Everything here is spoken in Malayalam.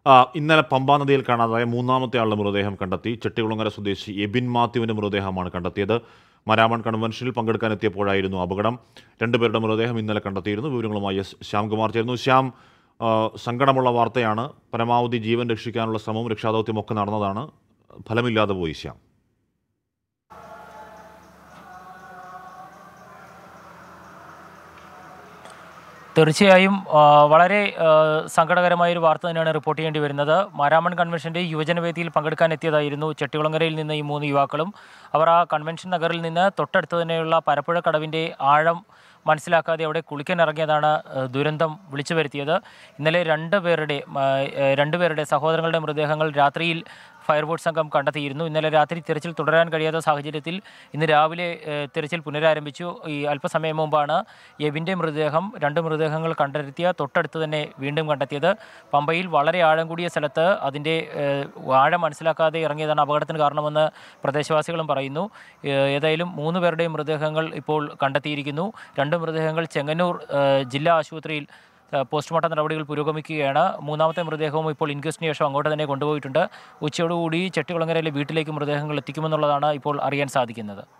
ആ, ഇന്നലെ പമ്പാ നദിയിൽ കാണാതായ മൂന്നാമത്തെ ആളുടെ മൃതദേഹം കണ്ടെത്തി ചെട്ടികുളങ്ങര സ്വദേശി എബിൻ മാത്യുവിന്റെ മൃതദേഹമാണ് കണ്ടെത്തിയത് മരാമൺ കൺവെൻഷനിൽ പങ്കെടുക്കാനെത്തിയപ്പോഴായിരുന്നു അപകടം രണ്ടുപേരുടെ മൃതദേഹം ഇന്നലെ കണ്ടെത്തിയിരുന്നു വിവരങ്ങളുമായി എസ് ശ്യാംകുമാർ ചേർന്നു ശ്യാം ആ, സങ്കടമുള്ള വാർത്തയാണ് പരമാവധി ജീവൻ രക്ഷിക്കാനുള്ള ശ്രമവും രക്ഷാദൗത്യവും ഒക്കെ നടന്നതാണ് ഫലമില്ലാതെ പോയി ശ്യാം തീർച്ചയായും ആ, വളരെ ആ, സങ്കടകരമായ ഒരു വാർത്ത തന്നെയാണ് റിപ്പോർട്ട് ചെയ്യേണ്ടി വരുന്നത് മാരാമൺ കൺവെൻഷന്റെ യുവജനവേദിയിൽ പങ്കെടുക്കാൻ എത്തിയതായിരുന്നു ചെട്ടികുളങ്ങരയിൽ നിന്ന് ഈ മൂന്ന് യുവാക്കളും അവർ ആ കൺവെൻഷൻ നഗറിൽ നിന്ന് തൊട്ടടുത്ത് തന്നെയുള്ള പരപ്പുഴ കടവിൻ്റെ ആഴം മനസ്സിലാക്കാതെ അവിടെ കുളിക്കാൻ ഇറങ്ങിയതാണ് ആ, ദുരന്തം വിളിച്ചു വരുത്തിയത് ഇന്നലെ രണ്ട് പേരുടെ ആ, ഏ, രണ്ടുപേരുടെ സഹോദരങ്ങളുടെ മൃതദേഹങ്ങൾ രാത്രിയിൽ ഫയർഫോഴ്സ് സംഘം കണ്ടെത്തിയിരുന്നു ഇന്നലെ രാത്രി തിരച്ചിൽ തുടരാൻ കഴിയാത്ത സാഹചര്യത്തിൽ ഇന്ന് രാവിലെ ഏഹ്, തിരച്ചിൽ പുനരാരംഭിച്ചു ഈ അല്പസമയം മുമ്പാണ് എബിൻ്റെ മൃതദേഹം രണ്ട് മൃതദേഹങ്ങൾ കണ്ടെത്തിയ തൊട്ടടുത്ത് തന്നെ വീണ്ടും കണ്ടെത്തിയത് പമ്പയിൽ വളരെ ആഴം കൂടിയ സ്ഥലത്ത് അതിൻ്റെ ഏഹ്, ആഴം മനസ്സിലാക്കാതെ ഇറങ്ങിയതാണ് അപകടത്തിന് കാരണമെന്ന് പ്രദേശവാസികളും പറയുന്നു ഏഹ്, ഏതായാലും മൂന്ന് പേരുടെയും മൃതദേഹങ്ങൾ ഇപ്പോൾ കണ്ടെത്തിയിരിക്കുന്നു രണ്ട് മൃതദേഹങ്ങൾ ചെങ്ങന്നൂർ ഏഹ്, ജില്ലാ ആശുപത്രിയിൽ ഏഹ് പോസ്റ്റ്മോർട്ടം നടപടികൾ പുരോഗമിക്കുകയാണ് മൂന്നാമത്തെ മൃതദേഹവും ഇപ്പോൾ ഇൻക്വസ്റ്റിന് ശേഷം അങ്ങോട്ട് തന്നെ കൊണ്ടുപോയിട്ടുണ്ട് ഉച്ചയോടുകൂടി ചെട്ടികുളങ്ങരയിലെ വീട്ടിലേക്ക് മൃതദേഹങ്ങൾ എത്തിക്കുമെന്നുള്ളതാണ് ഇപ്പോൾ അറിയാൻ സാധിക്കുന്നത്